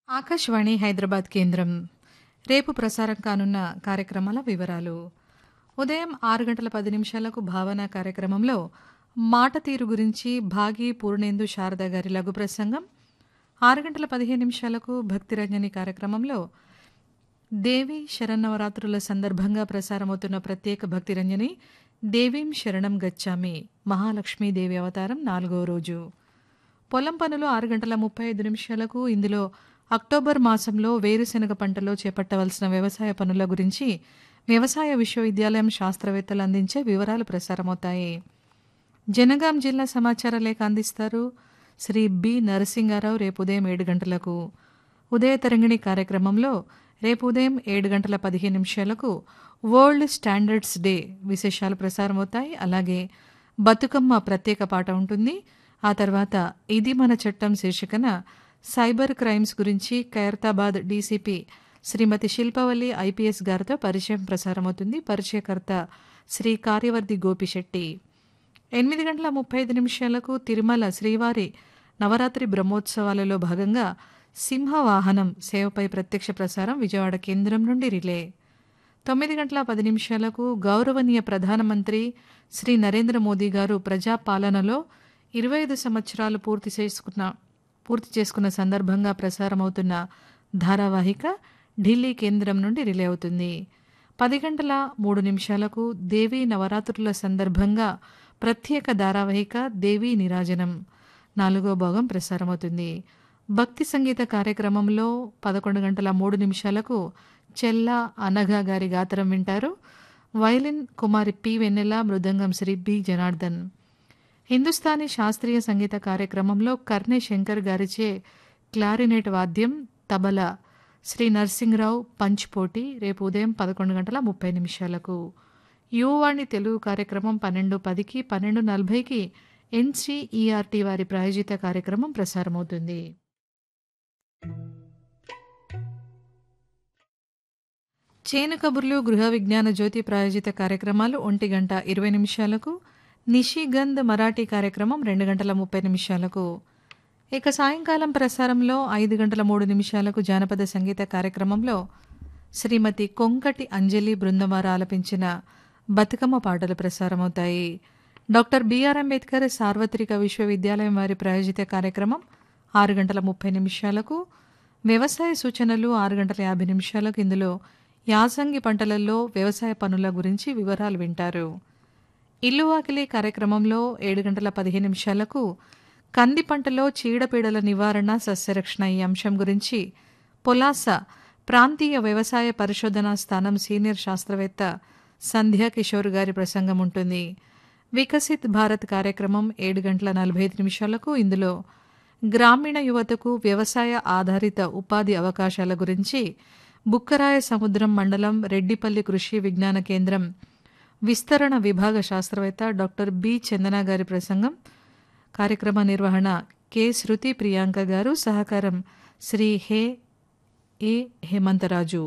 ఆకాశవాణి హైదరాబాద్ కేంద్రం రేపు ప్రసారం కానున్న కార్యక్రమాల వివరాలు ఉదయం ఆరు గంటల పది నిమిషాలకు భావన కార్యక్రమంలో మాట తీరు గురించి భాగి పూర్ణేందు శారద గారి లఘు ప్రసంగం ఆరు గంటల పదిహేను నిమిషాలకు భక్తిరంజని కార్యక్రమంలో దేవి శరన్నవరాత్రుల సందర్భంగా ప్రసారమవుతున్న ప్రత్యేక భక్తిరంజని దేవీం శరణం గచ్చామి మహాలక్ష్మీదేవి అవతారం నాలుగో రోజు పొలం పనులు ఆరు గంటల ముప్పై ఐదు నిమిషాలకు ఇందులో అక్టోబర్ మాసంలో వేరుశెనగ పంటలో చేపట్టవలసిన వ్యవసాయ పనుల గురించి వ్యవసాయ విశ్వవిద్యాలయం శాస్త్రవేత్తలు అందించే వివరాలు ప్రసారమవుతాయి జనగాం జిల్లా సమాచార లేఖ అందిస్తారు శ్రీ బి నరసింగారావు రేపు ఉదయం ఏడు గంటలకు ఉదయ తరంగిణి కార్యక్రమంలో రేపు ఉదయం ఏడు గంటల పదిహేను నిమిషాలకు వరల్డ్ స్టాండర్డ్స్ డే విశేషాలు ప్రసారమవుతాయి అలాగే బతుకమ్మ ప్రత్యేక పాట ఉంటుంది ఆ తర్వాత ఇది మన చట్టం శీర్షికన సైబర్ క్రైమ్స్ గురించి ఖైరతాబాద్ డీసీపీ శ్రీమతి శిల్పవల్లి ఐపీఎస్ గారితో పరిచయం ప్రసారమవుతుంది పరిచయకర్త శ్రీ కార్యవర్ధి గోపిశెట్టి ఎనిమిది గంటల ముప్పై ఐదు నిమిషాలకు తిరుమల శ్రీవారి నవరాత్రి బ్రహ్మోత్సవాలలో భాగంగా సింహవాహనం సేవపై ప్రత్యక్ష ప్రసారం విజయవాడ కేంద్రం నుండి రిలే తొమ్మిది గంటల పది నిమిషాలకు గౌరవనీయ ప్రధానమంత్రి శ్రీ నరేంద్ర మోదీ గారు ప్రజాపాలనలో ఇరవై ఐదు సంవత్సరాలు పూర్తి చేసుకున్న పూర్తి చేసుకున్న సందర్భంగా ప్రసారమవుతున్న ధారావాహిక ఢిల్లీ కేంద్రం నుండి రిలే అవుతుంది పది గంటల మూడు నిమిషాలకు దేవీ నవరాత్రుల సందర్భంగా ప్రత్యేక ధారావాహిక దేవీ నిరాజనం నాలుగో భాగం ప్రసారమవుతుంది భక్తి సంగీత కార్యక్రమంలో పదకొండు గంటల మూడు నిమిషాలకు చెల్ల అనఘ గారి గాత్రం వింటారు violin Kumari P Vennela mridangam Sri B Janardhan Hindustani శాస్త్రీయ సంగీత కార్యక్రమంలో కర్ణే శంకర్ గారిచే క్లారినేట్ వాద్యం తబలా శ్రీ నర్సింగ్రావు పంచ్ పోటీ రేపు ఉదయం పదకొండు గంటల ముప్పై నిమిషాలకు యువవాణి తెలుగు కార్యక్రమం పన్నెండు పదికి పన్నెండు నలభైకి ఎన్సీఈఆర్టీ వారి ప్రాయోజిత కార్యక్రమం ప్రసారమవుతుంది చేను కబుర్లు గృహ విజ్ఞాన జ్యోతి ప్రాయోజిత కార్యక్రమాలు ఒంటి గంట ఇరవై నిమిషాలకు నిషిగంధ్ మరాఠీ కార్యక్రమం రెండు గంటల ముప్పై నిమిషాలకు ఇక సాయంకాలం ప్రసారంలో ఐదు గంటల మూడు నిమిషాలకు జానపద సంగీత కార్యక్రమంలో శ్రీమతి కొంకటి అంజలి బృందవార ఆలపించిన బతుకమ్మ పాటలు ప్రసారమవుతాయి డాక్టర్ బిఆర్ అంబేద్కర్ సార్వత్రిక విశ్వవిద్యాలయం వారి ప్రాయోజిత కార్యక్రమం ఆరు గంటల ముప్పై నిమిషాలకు వ్యవసాయ సూచనలు ఆరు గంటల యాభై నిమిషాలకు ఇందులో యాసంగి పంటలలో వ్యవసాయ పనుల గురించి వివరాలు వింటారు ఇల్లు వాకిలి కార్యక్రమంలో ఏడు గంటల పదిహేను నిమిషాలకు కంది పంటలో చీడపీడల నివారణ సస్యరక్షణ ఈ అంశం గురించి పొలాస ప్రాంతీయ వ్యవసాయ పరిశోధనా స్థానం సీనియర్ శాస్త్రవేత్త సంధ్యా కిషోర్ గారి ప్రసంగం ఉంటుంది వికసిత్ భారత్ కార్యక్రమం ఏడు గంటల నలభై ఐదు నిమిషాలకు ఇందులో గ్రామీణ యువతకు వ్యవసాయ ఆధారిత ఉపాధి అవకాశాల గురించి బుక్కరాయ సముద్రం మండలం రెడ్డిపల్లి కృషి విజ్ఞాన కేంద్రం విస్తరణ విభాగ శాస్త్రవేత్త డాక్టర్ బి చందన గారి ప్రసంగం కార్యక్రమ నిర్వహణ కె శృతి ప్రియాంక గారు సహకారం శ్రీ హే ఏ హేమంతరాజు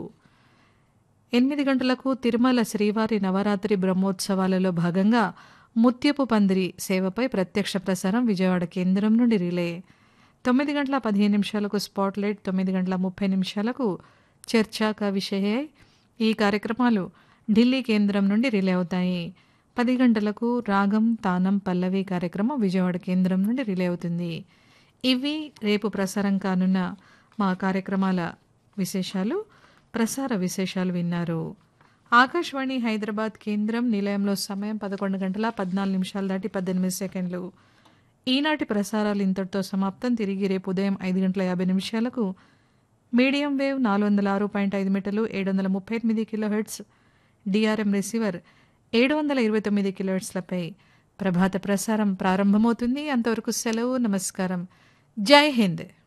ఎనిమిది గంటలకు తిరుమల శ్రీవారి నవరాత్రి బ్రహ్మోత్సవాలలో భాగంగా ముత్యపు పందిరి సేవపై ప్రత్యక్ష ప్రసారం విజయవాడ కేంద్రం నుండి రిలే తొమ్మిది గంటల పదిహేను నిమిషాలకు స్పాట్లైట్ తొమ్మిది గంటల ముప్పై నిమిషాలకు చర్చాక విషయ ఈ కార్యక్రమాలు ఢిల్లీ కేంద్రం నుండి రిలే అవుతాయి పది గంటలకు రాగం తానం పల్లవి కార్యక్రమం విజయవాడ కేంద్రం నుండి రిలే అవుతుంది ఇవి రేపు ప్రసారం కానున్న మా కార్యక్రమాల విశేషాలు ప్రసార విశేషాలు విన్నారు ఆకాశవాణి హైదరాబాద్ కేంద్రం నిలయంలో సమయం పదకొండు గంటల పద్నాలుగు నిమిషాలు దాటి పద్దెనిమిది సెకండ్లు ఈనాటి ప్రసారాలు ఇంతటితో సమాప్తం తిరిగి రేపు ఉదయం ఐదు గంటల యాభై నిమిషాలకు మీడియం వేవ్ నాలుగు వందల ఆరు పాయింట్ ఐదు మీటర్లు ఏడు వందల ముప్పై ఎనిమిది కిలో హెడ్స్ డిఆర్ఎం రిసీవర్ ఏడు వందల ఇరవై తొమ్మిది కిలో హెడ్స్లపై ప్రభాత ప్రసారం ప్రారంభమవుతుంది అంతవరకు సెలవు నమస్కారం జై హింద్